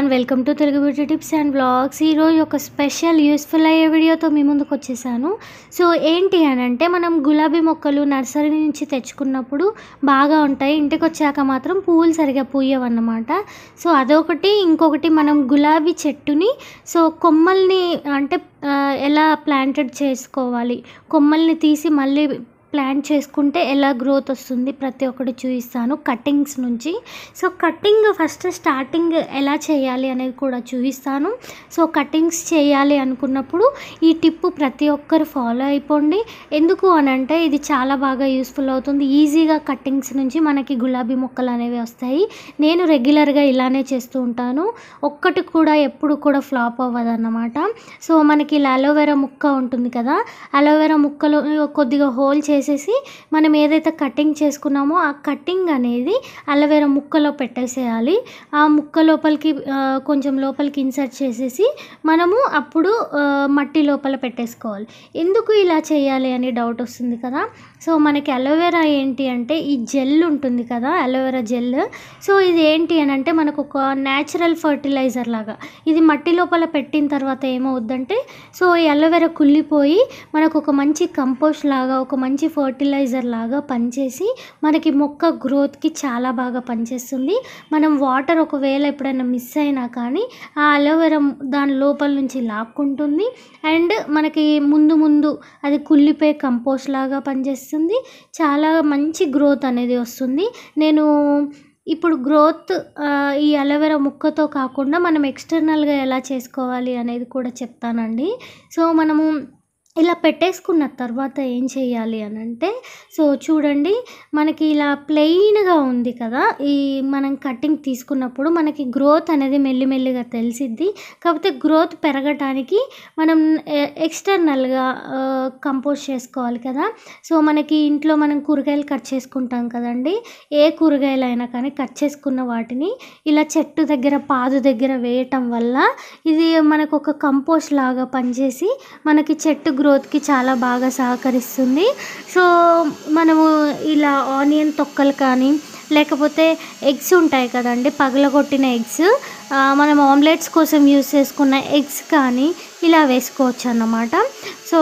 everyone welcome to Telugu beauty tips and blogs ఈరోజు ఒక special useful అయ్యే వీడియోతో మీ ముందుకు వచ్చేసాను సో ఏంటి అని అంటే మనం గులాబీ మొక్కలు నర్సరీ నుంచి తెచ్చుకున్నప్పుడు బాగా ఉంటాయి ఇంటికి వచ్చాక మాత్రం పువ్వులు సరిగా పూయవన్నమాట సో అదొకటి ఇంకొకటి మనం గులాబీ చెట్టుని సో కొమ్మల్ని అంటే ఆ, ఎలా ప్లాంటెడ్ చేసుకోవాలి కొమ్మల్ని తీసి మళ్ళీ ప్లాంట్ చేసుకుంటే ఎలా గ్రోత్ వస్తుంది ప్రతి ఒక్కటి చూపిస్తాను కటింగ్స్ నుంచి సో కటింగ్ ఫస్ట్ స్టార్టింగ్ ఎలా చేయాలి అనేది కూడా చూపిస్తాను సో కటింగ్స్ చేయాలి అనుకున్నప్పుడు ఈ టిప్ ప్రతి ఒక్కరు ఫాలో అయిపోండి ఎందుకు అని అంటే ఇది చాలా బాగా యూస్ఫుల్ అవుతుంది ఈజీగా కటింగ్స్ నుంచి మనకి గులాబీ మొక్కలు అనేవి వస్తాయి నేను రెగ్యులర్గా ఇలానే చేస్తూ ఉంటాను ఒక్కటి కూడా ఎప్పుడు కూడా ఫ్లాప్ అవ్వదు అన్నమాట సో మనకి ఇలా అలోవెరా ముక్క ఉంటుంది కదా అలోవెరా ముక్కలో కొద్దిగా హోల్ చేసేసి మనం ఏదైతే కటింగ్ చేసుకున్నామో ఆ కటింగ్ అనేది అలోవెరా ముక్కలో పెట్టేసేయాలి ఆ ముక్క లోపలికి ఆ, కొంచెం లోపలికి ఇన్సర్ట్ చేసేసి మనము అప్పుడు ఆ, మట్టి లోపల పెట్టేసుకోవాలి ఎందుకు ఇలా చేయాలి అని డౌట్ వస్తుంది కదా సో మనకి అలోవెరా ఏంటి అంటే ఈ జెల్ ఉంటుంది కదా అలోవెరా జెల్ సో ఇది ఏంటి అని అంటే మనకు ఒక న్యాచురల్ ఫర్టిలైజర్ లాగా ఇది మట్టి లోపల పెట్టిన తర్వాత ఏమవుద్దంటే సో ఈ అలోవెరా కుళ్ళిపోయి మనకు ఒక మంచి కంపోస్ట్ లాగా ఒక మంచి ఫర్టిలైజర్ లాగా పనిచేసి మనకి మొక్క గ్రోత్కి చాలా బాగా పనిచేస్తుంది మనం వాటర్ ఒకవేళ ఎప్పుడైనా మిస్ అయినా కానీ ఆ అలోవెరా దాని లోపల నుంచి లాక్కుంటుంది అండ్ మనకి ముందు ముందు అది కుళ్ళిపోయే కంపోస్ట్ లాగా పనిచేస్తుంది చాలా మంచి గ్రోత్ అనేది వస్తుంది నేను ఇప్పుడు గ్రోత్ ఆ, ఈ అలోవెరా ముక్కతో కాకుండా మనం ఎక్స్టర్నల్గా ఎలా చేసుకోవాలి అనేది కూడా చెప్తానండి సో మనము ఇలా పెట్టేసుకున్న తర్వాత ఏం చేయాలి అని అంటే సో చూడండి మనకి ఇలా ప్లెయిన్గా ఉంది కదా ఈ మనం కటింగ్ తీసుకున్నప్పుడు మనకి గ్రోత్ అనేది మెల్లిమెల్లిగా తెలిసిద్ది కాకపోతే గ్రోత్ పెరగటానికి మనం ఎ- ఎక్స్టర్నల్గా ఆ, కంపోస్ట్ చేసుకోవాలి కదా సో మనకి ఇంట్లో మనం కూరగాయలు కట్ చేసుకుంటాం కదండి ఏ కూరగాయలు అయినా కానీ కట్ చేసుకున్న వాటిని ఇలా చెట్టు దగ్గర పాదు దగ్గర వేయటం వల్ల ఇది మనకు ఒక కంపోస్ట్ లాగా పనిచేసి మనకి చెట్టు గ్రోత్కి చాలా బాగా సహకరిస్తుంది సో మనము ఇలా ఆనియన్ తొక్కలు కానీ లేకపోతే ఎగ్స్ ఉంటాయి కదండి పగలగొట్టిన ఎగ్స్ మనం ఆమ్లెట్స్ కోసం యూస్ చేసుకున్న ఎగ్స్ కానీ ఇలా వేసుకోవచ్చు అన్నమాట సో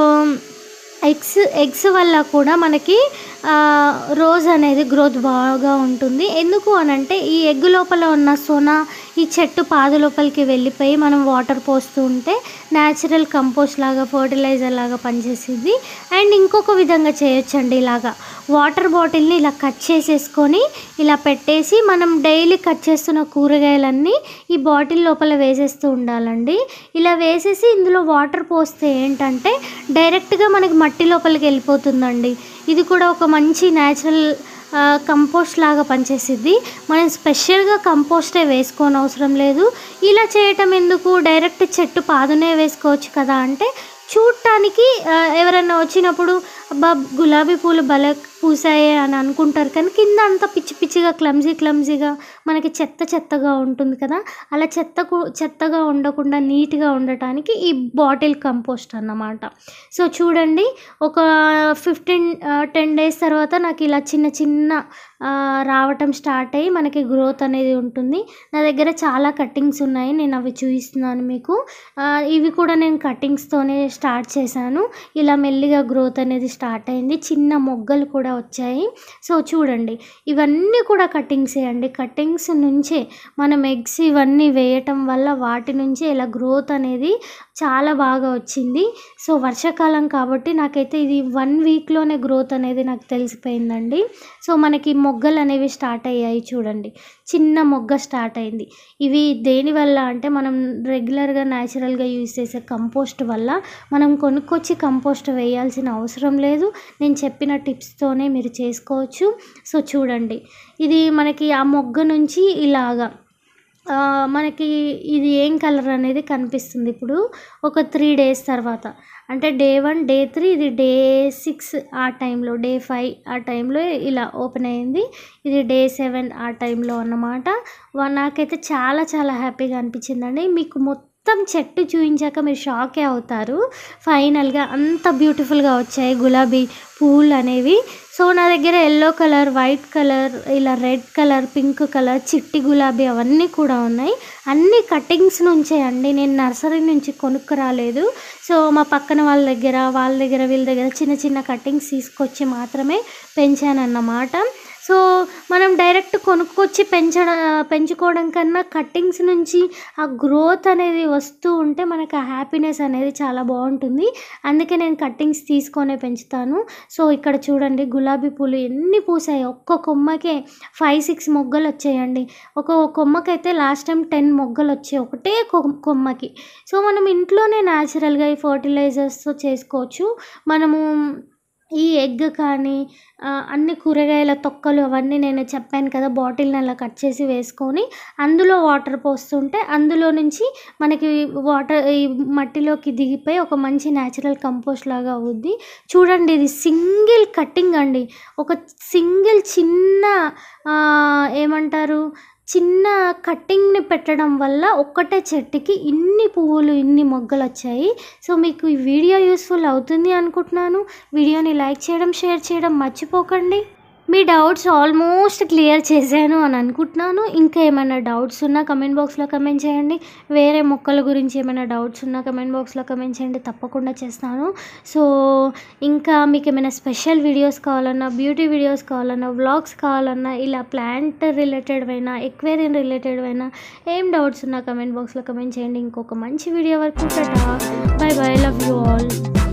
ఎగ్స్ ఎగ్స్ వల్ల కూడా మనకి ఆ, రోజ్ అనేది గ్రోత్ బాగా ఉంటుంది ఎందుకు అనంటే ఈ ఎగ్ లోపల ఉన్న సొన ఈ చెట్టు పాదు లోపలికి వెళ్ళిపోయి మనం వాటర్ పోస్తూ ఉంటే న్యాచురల్ కంపోస్ట్ లాగా ఫర్టిలైజర్ లాగా పనిచేసింది అండ్ ఇంకొక విధంగా చేయొచ్చండి ఇలాగా వాటర్ బాటిల్ని ఇలా కట్ చేసేసుకొని ఇలా పెట్టేసి మనం డైలీ కట్ చేస్తున్న కూరగాయలన్నీ ఈ బాటిల్ లోపల వేసేస్తూ ఉండాలండి ఇలా వేసేసి ఇందులో వాటర్ పోస్తే ఏంటంటే డైరెక్ట్గా మనకి మట్టి లోపలికి వెళ్ళిపోతుందండి ఇది కూడా ఒక మంచి న్యాచురల్ కంపోస్ట్ లాగా పనిచేసిద్ది మనం స్పెషల్గా కంపోస్టే వేసుకోని అవసరం లేదు ఇలా చేయటం ఎందుకు డైరెక్ట్ చెట్టు పాదునే వేసుకోవచ్చు కదా అంటే చూడటానికి ఆ, ఎవరైనా వచ్చినప్పుడు అబ్బా గులాబీ పూలు భలే పూసాయి అని అనుకుంటారు కానీ కింద అంతా పిచ్చి పిచ్చిగా క్లమ్జీ క్లమ్జీగా మనకి చెత్త చెత్తగా ఉంటుంది కదా అలా చెత్తకు చెత్తగా ఉండకుండా నీట్గా ఉండటానికి ఈ బాటిల్ కంపోస్ట్ అన్నమాట సో చూడండి ఒక ఫిఫ్టీన్ టెన్ డేస్ తర్వాత నాకు ఇలా చిన్న చిన్న ఆ, రావటం స్టార్ట్ అయ్యి మనకి గ్రోత్ అనేది ఉంటుంది నా దగ్గర చాలా కట్టింగ్స్ ఉన్నాయి నేను అవి చూపిస్తున్నాను మీకు ఆ, ఇవి కూడా నేను కట్టింగ్స్తోనే స్టార్ట్ చేశాను ఇలా మెల్లిగా గ్రోత్ అనేది స్టార్ట్ అయింది చిన్న మొగ్గలు కూడా వచ్చాయి సో చూడండి ఇవన్నీ కూడా కట్టింగ్సే అండి కట్టింగ్స్ నుంచే మనం ఎగ్స్ ఇవన్నీ వేయటం వల్ల వాటి నుంచి ఇలా గ్రోత్ అనేది చాలా బాగా వచ్చింది సో వర్షాకాలం కాబట్టి నాకైతే ఇది వన్ వీక్లోనే గ్రోత్ అనేది నాకు తెలిసిపోయిందండి సో మనకి మొగ్గలు అనేవి స్టార్ట్ అయ్యాయి చూడండి చిన్న మొగ్గ స్టార్ట్ అయింది ఇవి దేనివల్ల అంటే మనం రెగ్యులర్గా న్యాచురల్గా యూజ్ చేసే కంపోస్ట్ వల్ల మనం కొనుక్కొచ్చి కంపోస్ట్ వేయాల్సిన అవసరం లేదు నేను చెప్పిన టిప్స్తోనే మీరు చేసుకోవచ్చు సో చూడండి ఇది మనకి ఆ మొగ్గ నుంచి ఇలాగా ఆ, మనకి ఇది ఏం కలర్ అనేది కనిపిస్తుంది ఇప్పుడు ఒక త్రీ డేస్ తర్వాత అంటే డే వన్ డే త్రీ ఇది డే సిక్స్ ఆ టైంలో డే ఫైవ్ ఆ టైంలో ఇలా ఓపెన్ అయింది ఇది డే సెవెన్ ఆ టైంలో అన్నమాట వా- నాకైతే చాలా చాలా హ్యాపీగా అనిపించిందండి మీకు మొత్తం మొత్తం చెట్టు చూపించాక మీరు షాకే అవుతారు ఫైనల్గా అంత బ్యూటిఫుల్గా వచ్చాయి గులాబీ పూలు అనేవి సో నా దగ్గర ఎల్లో కలర్ వైట్ కలర్ ఇలా రెడ్ కలర్ పింక్ కలర్ చిట్టి గులాబీ అవన్నీ కూడా ఉన్నాయి అన్ని కటింగ్స్ నుంచే అండి నేను నర్సరీ నుంచి కొనుక్కు రాలేదు సో మా పక్కన వాళ్ళ దగ్గర వాళ్ళ దగ్గర వీళ్ళ దగ్గర చిన్న చిన్న కటింగ్స్ తీసుకొచ్చి మాత్రమే పెంచానన్నమాట సో మనం డైరెక్ట్ కొనుక్కొచ్చి పెంచడం పెంచుకోవడం కన్నా కట్టింగ్స్ నుంచి ఆ గ్రోత్ అనేది వస్తూ ఉంటే మనకు ఆ హ్యాపీనెస్ అనేది చాలా బాగుంటుంది అందుకే నేను కట్టింగ్స్ తీసుకొనే పెంచుతాను సో ఇక్కడ చూడండి గులాబీ పూలు ఎన్ని పూసాయి ఒక్క కొమ్మకే ఫైవ్ సిక్స్ మొగ్గలు వచ్చాయండి ఒక కొమ్మకైతే లాస్ట్ టైం టెన్ మొగ్గలు వచ్చాయి ఒకటే కొ- కొమ్మకి సో మనం ఇంట్లోనే న్యాచురల్గా ఈ ఫర్టిలైజర్స్తో చేసుకోవచ్చు మనము ఈ ఎగ్ కానీ ఆ, అన్ని కూరగాయల తొక్కలు అవన్నీ నేను చెప్పాను కదా బాటిల్ని అలా కట్ చేసి వేసుకొని అందులో వాటర్ పోస్తుంటే అందులో నుంచి మనకి వాటర్ ఈ మట్టిలోకి దిగిపోయి ఒక మంచి న్యాచురల్ కంపోస్ట్ లాగా అవుద్ది చూడండి ఇది సింగిల్ కట్టింగ్ అండి ఒక సింగిల్ చిన్న ఆ, ఏమంటారు చిన్న కట్టింగ్ని పెట్టడం వల్ల ఒక్కటే చెట్టుకి ఇన్ని పువ్వులు ఇన్ని మొగ్గలు వచ్చాయి సో మీకు ఈ వీడియో యూస్ఫుల్ అవుతుంది అనుకుంటున్నాను వీడియోని లైక్ చేయడం షేర్ చేయడం మర్చిపోకండి మీ డౌట్స్ ఆల్మోస్ట్ క్లియర్ చేశాను అని అనుకుంటున్నాను ఇంకా ఏమైనా డౌట్స్ ఉన్నా కమెంట్ బాక్స్లో కమెంట్ చేయండి వేరే మొక్కల గురించి ఏమైనా డౌట్స్ ఉన్నా కమెంట్ బాక్స్లో కమెంట్ చేయండి తప్పకుండా చేస్తాను సో ఇంకా మీకు ఏమైనా స్పెషల్ వీడియోస్ కావాలన్నా బ్యూటీ వీడియోస్ కావాలన్నా వ్లాగ్స్ కావాలన్నా ఇలా ప్లాంట్ రిలేటెడ్ అయినా ఎక్వేరియం రిలేటెడ్ అయినా ఏం డౌట్స్ ఉన్నా కమెంట్ బాక్స్లో కమెంట్ చేయండి ఇంకొక మంచి వీడియో వరకు bye bye love you all